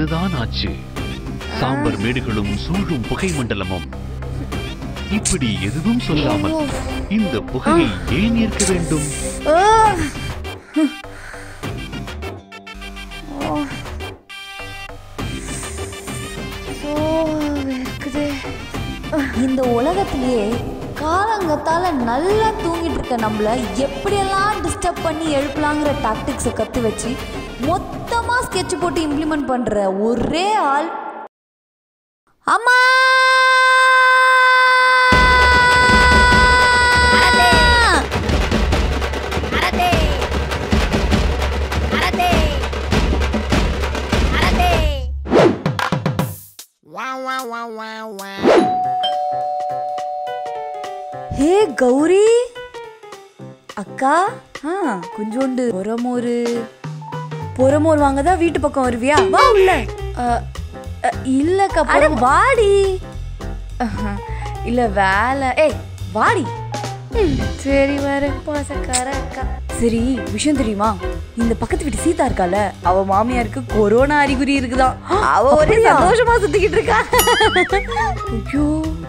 என்னதான் ஆச்சு சாம்பர் மேடுகளும் சூழும் புகை மண்டலமும் இப்படி எதுவும் சொல்லாமல் இந்த புகையை ஏன் ஏற்க வேண்டும் ஆ! ஓ, வேர்க்குதே. இந்த உலகத்திலேயே காலங்கத்தால நல்லா தூங்கிட்டு இருக்க நம்மள எப்படியெல்லாம் டிஸ்டர்ப் பண்ணி எழுப்பலாங்கிற டாக்டிக்ஸை கத்து வச்சு மொத்தமா ஸ்கெட்ச் போட்டு இம்ப்ளிமெண்ட் பண்ற ஒரே ஆள் அம்மா ஹே கௌரி அக்கா ஆ கொஞ்சோண்டு புறமோரு புறமோர் வாங்க தான் வீட்டு பக்கம் வருவியா வா உள்ள அ, அ, இல்லக்கா புற வாடி அஹ், இல்ல வேலை ஏய் வாடி ம், சரி வர பாசக்கார அக்கா சரி விஷயம் தெரியுமா இந்த பக்கத்து வீட்டு சீதா இருக்கால அவ மாமியாருக்கு கொரோனா அறிகுறி இருக்குதான் அவ ஒரே சந்தோஷமா சுத்திக்கிட்டு இருக்கா ஐயோ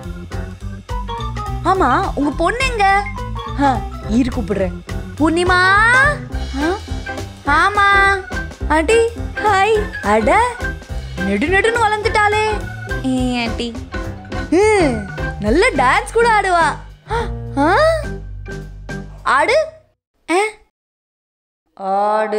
ஆமா உங்க பொண்ணு எங்க ஆ, இரு கூப்பிடுறேன் பூர்ணிமா ஆ? ஆமா ஆண்டி ஹாய் அட நெடு நெடுன்னு வளர்ந்துட்டாளே ஏ ஆண்டி ம், நல்ல டான்ஸ் கூட ஆடுவா ஆ? ஆடு ஆ? ஆடு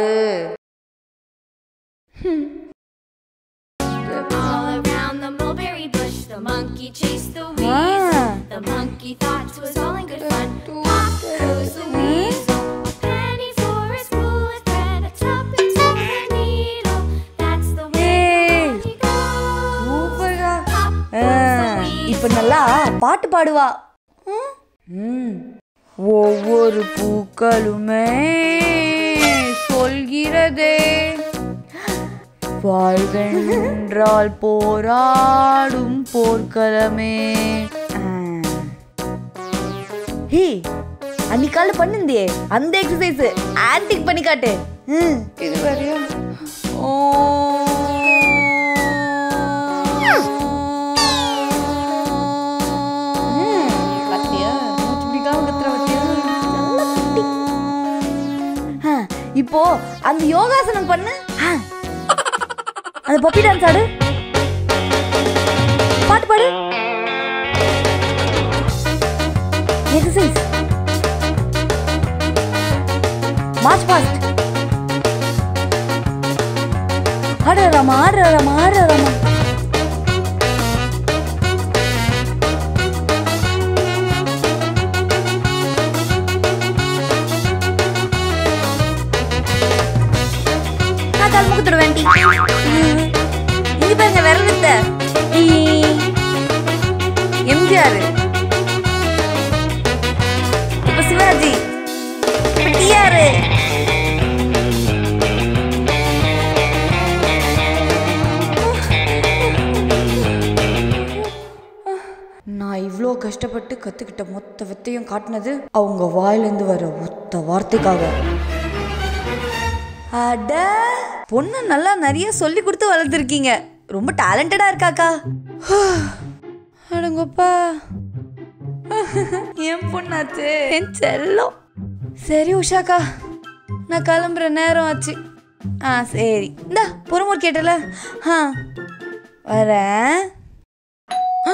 All around the mulberry bush, the monkey chased the Ah. weasel. The monkey thought 'twas all in good fun. Pop goes the weasel. A penny for a spool of thread, a tuppence for a needle. That's the way Hey. the monkey goes. சூப்பர்டா Pop ah, goes the weasel. இப்ப நல்லா பாட்டு பாடுவா ம். ம். ஒவ்வொரு பூக்களுமே சொல்கிறதே வாழ்வென்றால் போராடும் போர்க்களமே ஆ. ஹே அன்னைக்கால பண்ணுந்தே அந்த எக்ஸசைஸ் ஆன்டிக் பண்ணி காட்டு ம், இது வரையா ஓ பாத்தியா மூச்சு பிடிக்காம கத்துற பாத்தியா நல்ல குட்டி ஆ, இப்போ அந்த யோகாசனம் பண்ணு ஆ. அந்த பப்பி டான்ஸ் ஆடு பாட்டு பாடு எக்ஸசைஸ் மார்ச் பாஸ்ட் ஆடுற ராமா ஆடுற ராமா ஆடுற ராமா நான் கால் முகத்துட வேண்டி இங்க பாருங்க விரல் வித்த எம்ஜிஆர் இப்ப சிவாஜி இப்ப டிஆர் நான் இவ்வளோ கஷ்டப்பட்டு கற்றுக்கிட்ட மொத்த வித்தையும் காட்டினது அவங்க வாயிலேருந்து வர ஒத்த வார்த்தைக்காக அட பொண்ணு நல்லா நிறைய சொல்லி கொடுத்து வளர்த்துருக்கீங்க ரொம்ப டேலண்டடா இருக்காக்கா அடங்கப்பா என் பொண்ணாச்சு என் செல்லம் சரி உஷாக்கா நான் கிளம்புற நேரம் ஆச்சு ஆ சரி இந்தா பொறுமூர் கேட்டல ஆ வரேன் ஆ.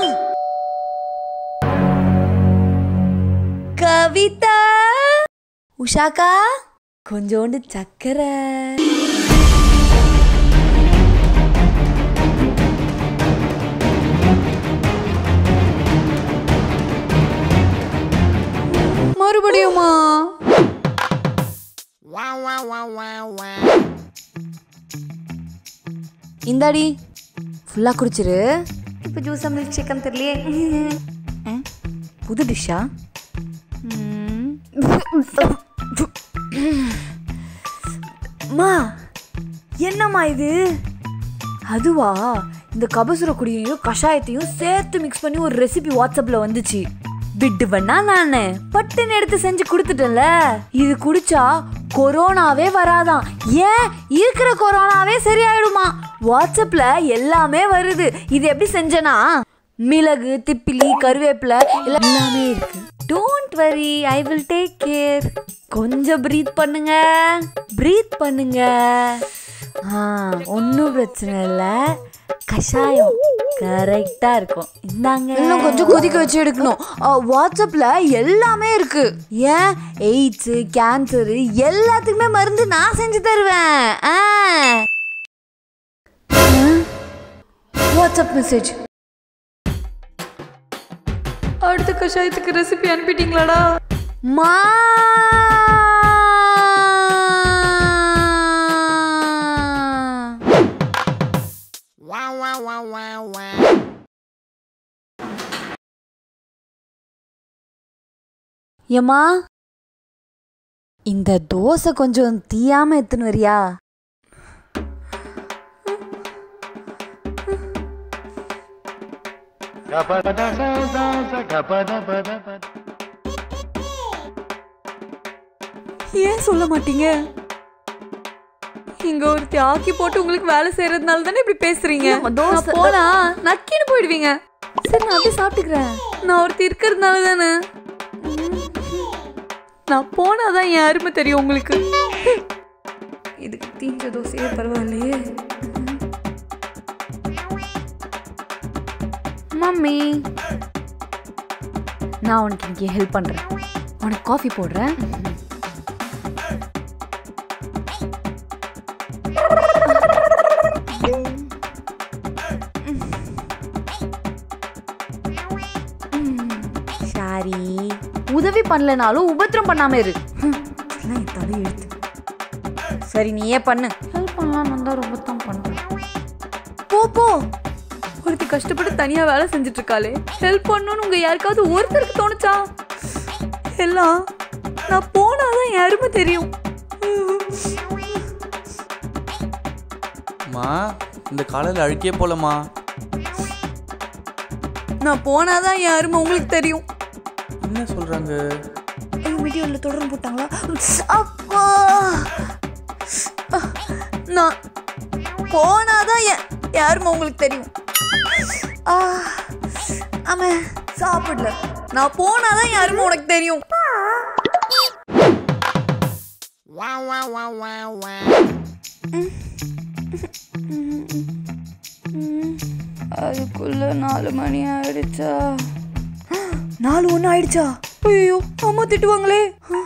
கவிதா உஷாக்கா கொஞ்சோண்டு சக்கரை மறுபடியுமா இந்தாடி ஃபுல்லா குடிச்சிரு இப்போ ஜூஸா மில்க் ஷேக்கன் தெரியலையே ம், புது டிஷ்ஷா மா என்னம்மா இது அதுவா இந்த கபசுர குடியையும் கஷாயத்தையும் சேர்த்து மிக்ஸ் பண்ணி ஒரு ரெசிபி வாட்ஸ்அப்பில் வந்துச்சு விடுவனா நானு பட்டுன்னு எடுத்து செஞ்சு கொடுத்துட்டேன்ல இது குடிச்சா கொரோனாவே வராதாம் ஏன் இருக்கிற கொரோனாவே சரியாயிடுமா வாட்ஸ்அப்ல எல்லாமே வருது இது எப்படி செஞ்சனா மிளகு திப்பிலி கருவேப்பிலை எல்லாம் எல்லாமே இருக்கு don't worry I will take care கொஞ்சம் ப்ரீத் பண்ணுங்க ப்ரீத் பண்ணுங்க ஆ ஒன்றும் பிரச்சனை இல்லை கஷாயம் கரெக்டா இருக்கும் இந்தாங்க இன்னும் கொஞ்சம் கொதிக்க வச்சு எடுக்கணும் வாட்ஸ்அப்ல எல்லாமே இருக்கு ஏன் எய்ட்ஸ் கேன்சர் எல்லாத்துக்குமே மருந்து நான் செஞ்சு தருவேன் ஆ. வாட்ஸ்அப் மெசேஜ் அடுத்த கஷாயத்துக்கு ரெசிபி அனுப்பிட்டீங்களாடா மா ஏம்மா இந்த தோசை கொஞ்சம் தீயாம எத்துன்னு வரியா ஏன் சொல்ல மாட்டீங்க இங்க ஒருத்தி ஆக்கி போட்டு உங்களுக்கு வேலை செய்யறதுனால தானே இப்படி பேசுறீங்க இல்லம்மா, தோசை- நான் போனா நக்கின்னு போயிடுவீங்க சரி நான் அப்படியே சாப்பிட்டுக்கிறேன் நான் ஒருத்தி இருக்கிறதுனால தானே நான் போனாதான் என் அருமை தெரியும் உங்களுக்கு இதுக்கு தீஞ்ச தோசையே பரவாயில்லையே மம்மி நான் உனக்கு இன்னைக்கு ஹெல்ப் பண்றேன் உனக்கு காஃபி போடுறேன் சாரி உதவி பண்ணலனாலும் உபத்திரம் பண்ணாம இரு ஹம், இதெல்லாம் என் தலை எழுத்து சரி நீயே பண்ணு ஹெல்ப் பண்ணலாம் நான் தான் ரொம்ப தான் பண்றேன் போ போ ஒருத்தி கஷ்டப்பட்டு தனியா வேலை செஞ்சுட்டு இருக்காளே ஹெல்ப் பண்ணணும்னு உங்க யாருக்காவது ஒருத்தருக்கு தோணுச்சா எல்லாம் நான் போனாதான் என் அருமை தெரியும் அம்மா இந்த காலையில் அழுக்கே போலம்மா நான் போனாதான் என் அருமை உங்களுக்கு தெரியும் என்ன சொல்கிறாங்க வீடியோவில் தொடர்ந்து போட்டாங்களா அப்பா நான் போனாதான் என் என் அருமை உங்களுக்கு தெரியும் ஆ, அவன் சாப்பிடல நான் போனாதான் என் அருமை உனக்கு தெரியும் அதுக்குள்ள நாலு மணி ஆயிடுச்சா நாலு ஒன்று ஆயிடுச்சா ஐயோ அம்மா திட்டுவாங்களே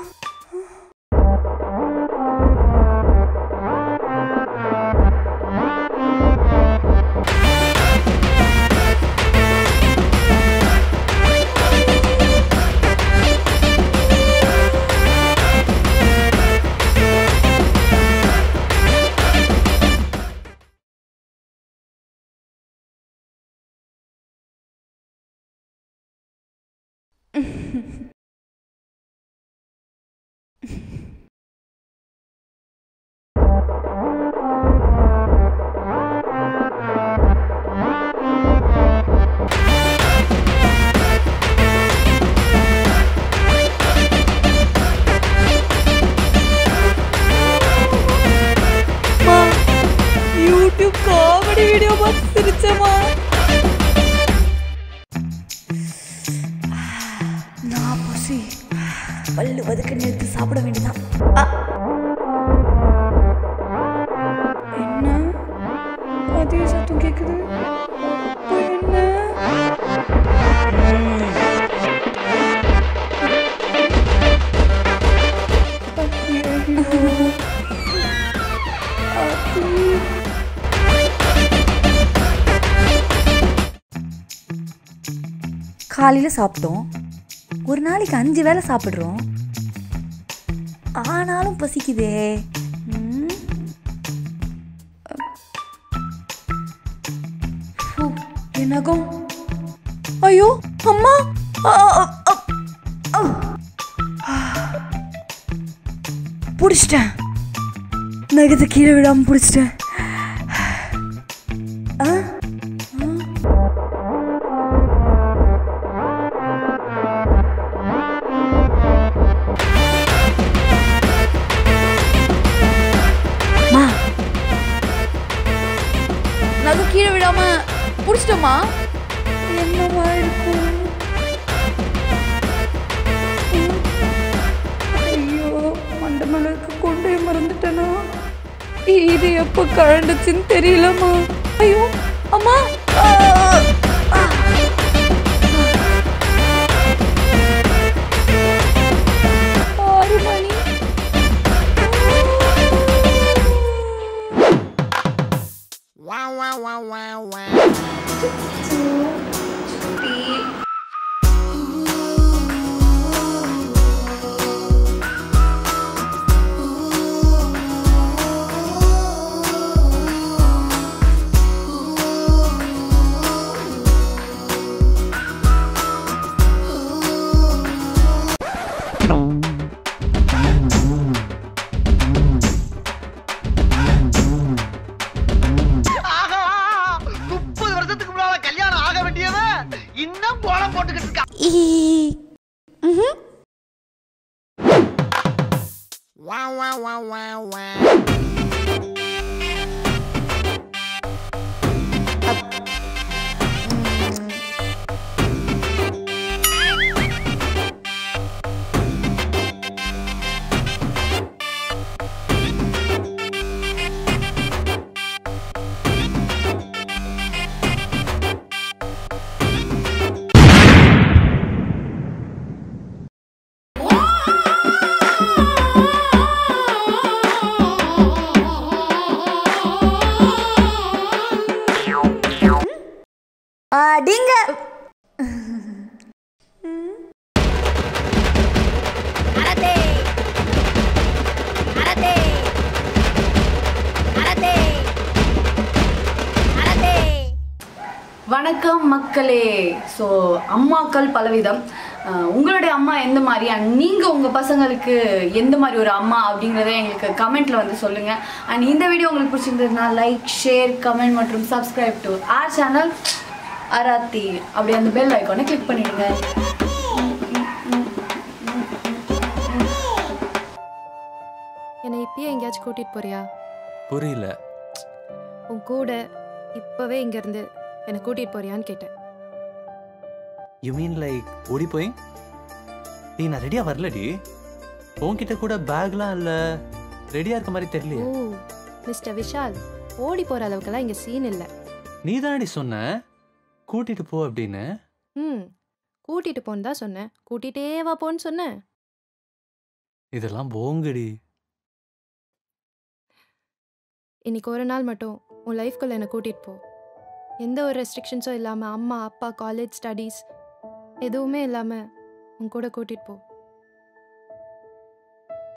யூடியூப் காமெடி வீடியோ பார்த்து சிரிச்சேமா நான் பசி பல்லு வதுக்க நிறுத்தி சாப்பிட வேண்டியதான் என்ன அதே சத்தம் கேக்குது அப்ப என்ன காலையில் சாப்பிட்டோம் ஒரு நாளைக்கு அஞ்சு வேளை சாப்பிட்றோம் ஆனாலும் பசிக்குதே ம். ஃபு, என்னகும் ஐயோ அம்மா அ, அ, அ, அ. பிடிச்சிட்டேன் நகத்தை கீழே விடாம பிடிச்சிட்டேன் ஆ ஆ நகை கீழே விடாம புடிச்சிட்டோமா என்னவா இருக்கும் ஐயோ மண்டை மலருக்கு கொண்டே மறந்துட்டேனா இது எப்போ கழண்டுச்சுன்னு தெரியலம்மா ஐயோ அம்மா ஆ, ஆ. ஆறு மணி ஆகா முப்பது வருஷத்துக்கு முன்னால கல்யாணம் ஆக வேண்டியவன் இன்னும் கோலம் போட்டுக்கிட்டு இருக்கா அடிங்க வணக்கம் மக்களே ஸோ அம்மாக்கள் பலவிதம் அஹ் உங்களுடைய அம்மா எந்த மாதிரி அண்ட் நீங்கள் உங்கள் பசங்களுக்கு எந்த மாதிரி ஒரு அம்மா அப்படிங்கிறத எங்களுக்கு கமெண்ட்டில் வந்து சொல்லுங்கள் அண்ட் இந்த வீடியோ உங்களுக்கு பிடிச்சிருந்ததுன்னா லைக் ஷேர் கமெண்ட் மற்றும் subscribe to our channel Arathi அப்படி அந்த பெல் ஐக்கானை கிளிக் பண்ணிடுங்க என்னை இப்பயே எங்கேயாச்சும் கூட்டிட்டு போறியா புரியல உன் கூட இப்பவே இங்கேருந்து என்னை கூட்டிட்டு போறியான்னு கேட்டேன் யூ மீன் லைக் ஓடி போய் நீ நான் ரெடியா வரலடி உன்கிட்ட கூட பேக்லாம் இல்ல ரெடியா இருக்க மாதிரி ஓ தெரியலையே மிஸ்டர் விஷால் ஓடி போற அளவுக்கெல்லாம் இங்க சீன் இல்லை நீ தானடி சொன்ன கூட்டிட்டு போ அப்படின்னு ம் கூட்டிட்டு போன்னு தான் சொன்னேன் கூட்டிட்டே வா போன்னு சொன்னேன் இதெல்லாம் போங்கடி இன்னைக்கு ஒரு நாள் மட்டும் உன் லைஃப்குள்ள என்னை கூட்டிட்டு போ எந்த ஒரு ரெஸ்ட்ரிக்ஷன்ஸும் இல்லாமல் அம்மா அப்பா காலேஜ் ஸ்டடீஸ் எதுவுமே இல்லாமல் உன் கூட கூட்டிட்டு போ